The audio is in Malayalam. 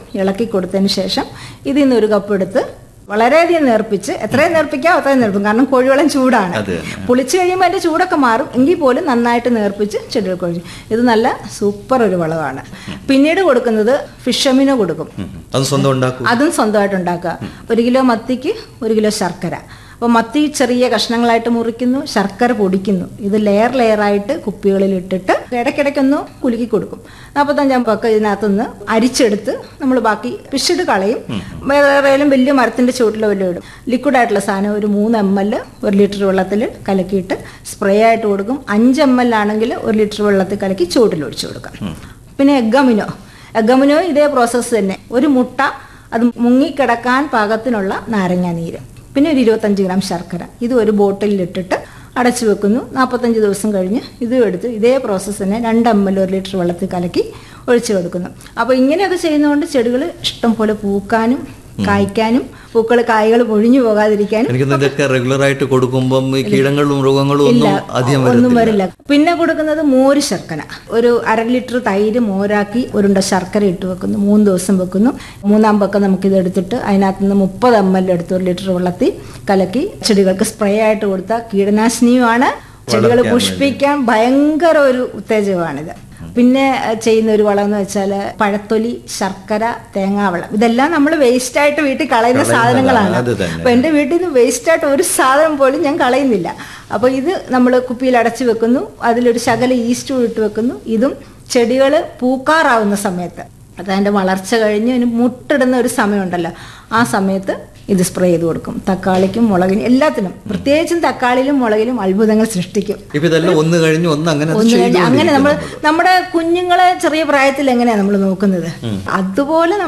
ഇളക്കി കൊടുത്തതിന് ശേഷം ഇതിൽ നിന്ന് ഒരു കപ്പ് എടുത്ത് വളരെയധികം നേർപ്പിച്ച് എത്രയും നേർപ്പിക്കാം അത്രയും നേർപ്പിക്കും കാരണം കോഴിവെള്ളം ചൂടാണ് അതെ. പുളിച്ച് കഴിയുമ്പോൾ അതിന്റെ ചൂടൊക്കെ മാറും എങ്കിൽ പോലും നന്നായിട്ട് നേർപ്പിച്ച് ചെടികൾക്ക് ഒഴിച്ചു ഇത് നല്ല സൂപ്പർ ഒരു വളമാണ് പിന്നീട് കൊടുക്കുന്നത് ഫിഷമിനോ കൊടുക്കും ഉം. അത് സ്വന്തം ഉണ്ടാക്കും അതും സ്വന്തമായിട്ട് ഉണ്ടാക്കുക ഒരു കിലോ മത്തിക്ക് ഒരു കിലോ ശർക്കര അപ്പോൾ മത്തി ചെറിയ കഷ്ണങ്ങളായിട്ട് മുറിക്കുന്നു ശർക്കര പൊടിക്കുന്നു ഇത് ലെയർ ലെയറായിട്ട് കുപ്പികളിൽ ഇട്ടിട്ട് ഇടയ്ക്കിടയ്ക്കൊന്ന് കുലുക്കി കൊടുക്കും നാൽപ്പത്തഞ്ചാം പക്ക ഇതിനകത്തുനിന്ന് അരിച്ചെടുത്ത് നമ്മൾ ബാക്കി പിഷിട്ട് കളയും വേറെയും വലിയ മരത്തിന്റെ ചുവട്ടിലോ വല്ലതും ഇടും ലിക്വിഡ് ആയിട്ടുള്ള സാധനം ഒരു മൂന്ന് എം എൽ ഒരു ലിറ്റർ വെള്ളത്തിൽ കലക്കിയിട്ട് സ്പ്രേ ആയിട്ട് കൊടുക്കും അഞ്ച് എം എൽ ആണെങ്കിൽ ഒരു ലിറ്റർ വെള്ളത്തിൽ കലക്കി ചുവട്ടിൽ ഒഴിച്ചു കൊടുക്കാം പിന്നെ എഗ്ഗമിനോ എഗ്ഗമിനോ ഇതേ പ്രോസസ്സ് തന്നെ ഒരു മുട്ട അത് മുങ്ങിക്കിടക്കാൻ പാകത്തിനുള്ള നാരങ്ങ നീര് പിന്നെ ഒരു ഇരുപത്തഞ്ച് ഗ്രാം ശർക്കര ഇത് ഒരു ബോട്ടിലിൽ ഇട്ടിട്ട് അടച്ചു വെക്കുന്നു നാൽപ്പത്തഞ്ച് ദിവസം കഴിഞ്ഞ് ഇതും എടുത്ത് ഇതേ പ്രോസസ്സ് തന്നെ രണ്ട് എം എൽ ഒരു ലിറ്റർ വെള്ളത്തിൽ കലക്കി ഒഴിച്ചു കൊടുക്കുന്നു അപ്പോൾ ഇങ്ങനെയൊക്കെ ചെയ്യുന്നതുകൊണ്ട് ചെടികൾ ഇഷ്ടം പോലെ പൂക്കാനും കായ്ക്കാനും പൂക്കൾ കായ്കൾ പൊഴിഞ്ഞു പോകാതിരിക്കാനും എനിക്ക് ഇതൊക്കെ റെഗുലർ ആയിട്ട് കൊടുക്കുമ്പം ഈ കീടങ്ങളും മൃഗങ്ങളും ഇല്ല ഒന്നും അധികം ഒന്നും വരത്തില്ല വരില്ല പിന്നെ കൊടുക്കുന്നത് മോര് ശർക്കര ഒരു അര ലിറ്റർ തൈര് മോരാക്കി ഒരുണ്ട ശർക്കര ഇട്ട് വെക്കുന്നു മൂന്ന് ദിവസം വെക്കുന്നു മൂന്നാം പക്കം നമുക്കിത് എടുത്തിട്ട് അതിനകത്ത് നിന്ന് മുപ്പത് എം എൽ എടുത്ത് ഒരു ലിറ്റർ വെള്ളത്തിൽ കലക്കി ചെടികൾക്ക് സ്പ്രേ ആയിട്ട് കൊടുത്ത കീടനാശിനിയുമാണ് ചെടികൾ വളർത്താൻ പുഷ്പിക്കാൻ ഭയങ്കര ഒരു ഉത്തേജകമാണിത് പിന്നെ അഹ്, ചെയ്യുന്ന ഒരു വളം എന്ന് വെച്ചാൽ പഴത്തൊലി ശർക്കര തേങ്ങാവെള്ളം ഇതെല്ലാം നമ്മൾ വേസ്റ്റ് ആയിട്ട് വീട്ടിൽ കളയുന്ന കളയുന്നതാണ്, സാധനങ്ങളാണ് അത് തന്നെ. അപ്പൊ എൻ്റെ വീട്ടിൽ നിന്ന് വേസ്റ്റ് ആയിട്ട് ഒരു സാധനം പോലും ഞാൻ കളയുന്നില്ല അപ്പൊ ഇത് നമ്മൾ കുപ്പിയിൽ അടച്ചു വെക്കുന്നു അതിലൊരു ശകല ഈസ്റ്റ് ഇട്ട് വെക്കുന്നു ഇതും ചെടികൾ പൂക്കാറാവുന്ന സമയത്ത് അത് അതിൻ്റെ വളർച്ച കഴിഞ്ഞ് അതിന് മുട്ടിടുന്ന ഒരു സമയമുണ്ടല്ലോ ആ സമയത്ത് ഇത് സ്പ്രേ ചെയ്ത് കൊടുക്കും തക്കാളിക്കും മുളകിനും എല്ലാത്തിനും പ്രത്യേകിച്ചും തക്കാളിയിലും മുളകിലും അത്ഭുതങ്ങൾ സൃഷ്ടിക്കും ഇപ്പൊ ഇതെല്ലാം ഒന്ന് കഴിഞ്ഞ് ഒന്ന് അങ്ങനെ അത് ഒന്ന് കഴിഞ്ഞ് അങ്ങനെ നമ്മൾ ചെയ്തുകൊണ്ടിരിക്കുന്നു നമ്മുടെ കുഞ്ഞുങ്ങളെ ചെറിയ പ്രായത്തിൽ എങ്ങനെയാണ് നമ്മൾ നോക്കുന്നത് അതുപോലെ